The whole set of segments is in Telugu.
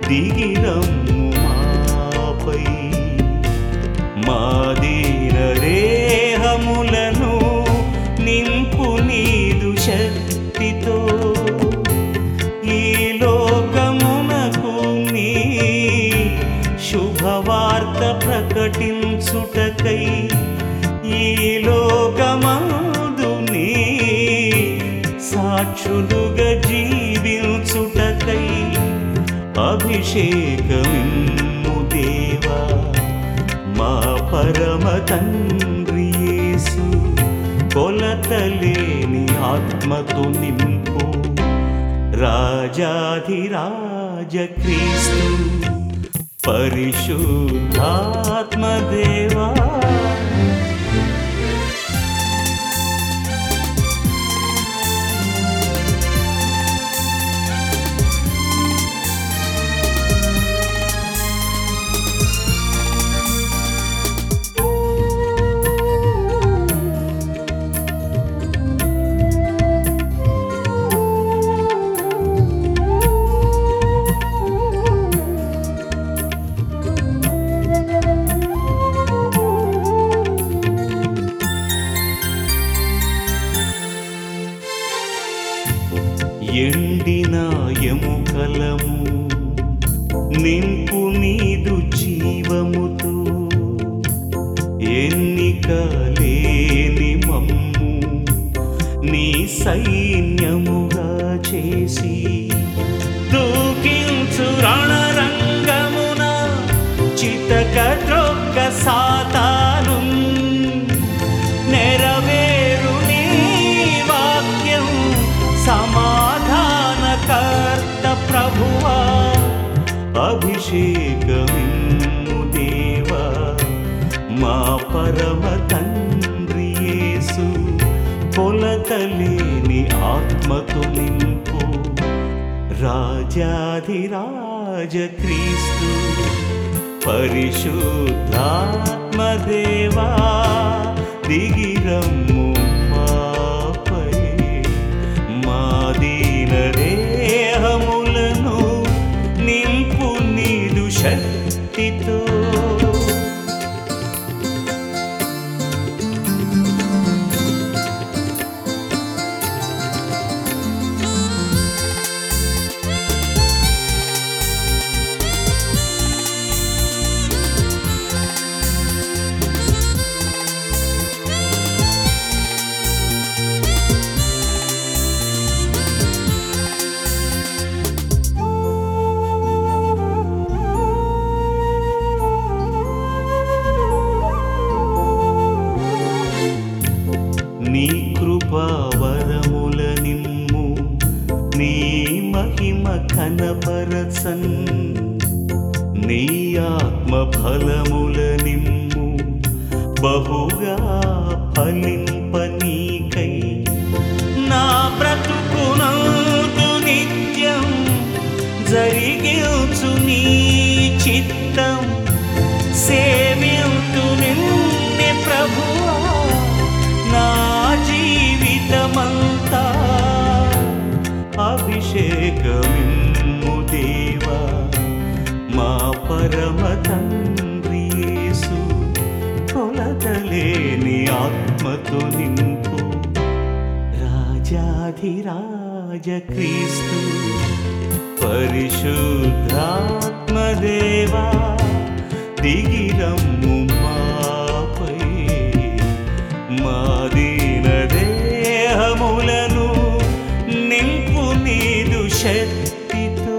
దిగిరమ్ము మాపై మా దీన దేహములను నింపు నీదు శక్తితో ఈ లోకమునకు నీ శుభవార్త ప్రకటించుటకై ఈ లోకమందు నీ సాక్షులుగా జీవించుటకై అభిషేకమిమ్ము దేవా మా పరమ తండ్రి యేసు కొలతలేని ఆత్మతో నింపు రాజాధిరాజ క్రీస్తు పరిశుద్ధాత్మదేవా ఎండిన ఎముకలము నింపు నీదు జీవముతో ఎన్నిక లేని మమ్ము నీ సైన్యముగా చేసి దూకించు రణరంగమున చితక త్రొక్క సాతాను నెరవేరు నీ వాక్యం సమాధానకర్త ప్రభువా అభిషేకమిమ్ము దేవా మా పరమ తండ్రి యేసు కొలతలేని ఆత్మతో నింపు రాజాధిరాజ క్రీస్తు పరిశుద్ధాత్మదేవా దిగిరమ్ము మాపై మా దీన దేహములను నింపు నీదు శక్తితో నీ కృపావరముల నిమ్ము నీ మహిమ కనపరచన్ నీ ఆత్మ ఫలముల నిమ్ము బహుగా ఫలింపనీకై నా బ్రతుకునందు నిత్యం జరిగించు నీ చిత్తం సేవ్యంతు నిన్నే ప్రభువా నా జీవితమంతా అభిషేకమిమ్ము దేవా మా పరమ తండ్రి యేసు కొలతలేని ఆత్మతో నింపు రాజాధిరాజ క్రీస్తు పరిశుద్ధాత్మదేవా దిగిరమ్ము మాపై మా దీన దేహములను నింపు నీదు శక్తితో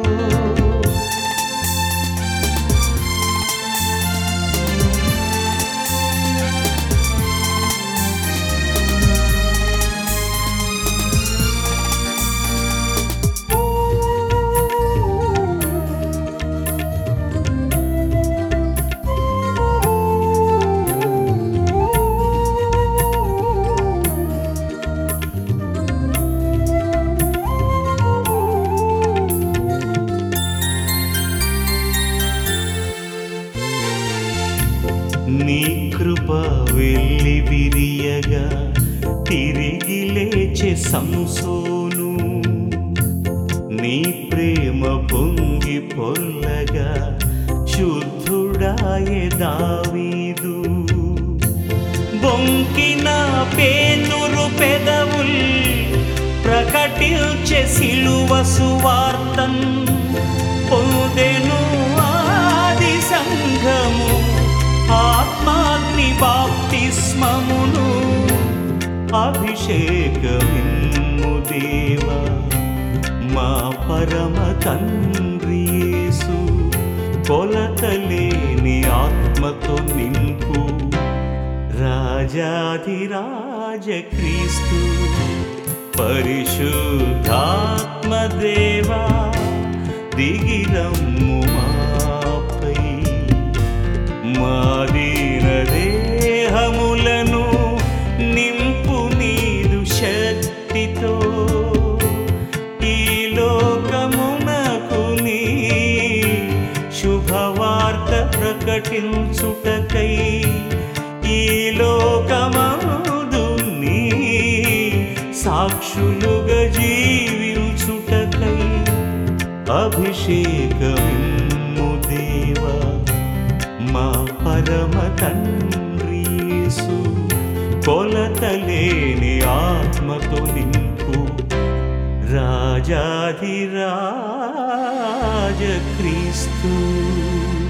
నీ కృప వెళ్ళి విరియగా తిరిగి లేచే సంసోను నీ ప్రేమ పొంగి పొంగి పొల్లగా శుద్ధుడాయే దావీదు బొంకిన పేతురు పెదవుల్ ప్రకటించే సిలువ సువార్తం పొందెను ఆది సంఘము ఆత్మాగ్ని బాప్తిస్మమును అభిషేకమిమ్ము దేవా మా పరమ తండ్రి యేసు కొలతలేని ఆత్మతో నింపు రాజాధిరాజ క్రీస్తు పరిశుద్ధాత్మదేవా దిగిరమ్ము మాపై మాదీన దేహములను నింపు నీదు శక్తితో ఈ లోకమునకు నీ శుభవార్త ప్రకటించుటకై ఈ లోకమందు నీ సాక్షులుగా జీవించుటకై అభిషేకమిమ్ము దేవా మా పరమ తండ్రి యేసు కొలతలేని ఆత్మతో నింపు రాజాధిరాజ క్రీస్తు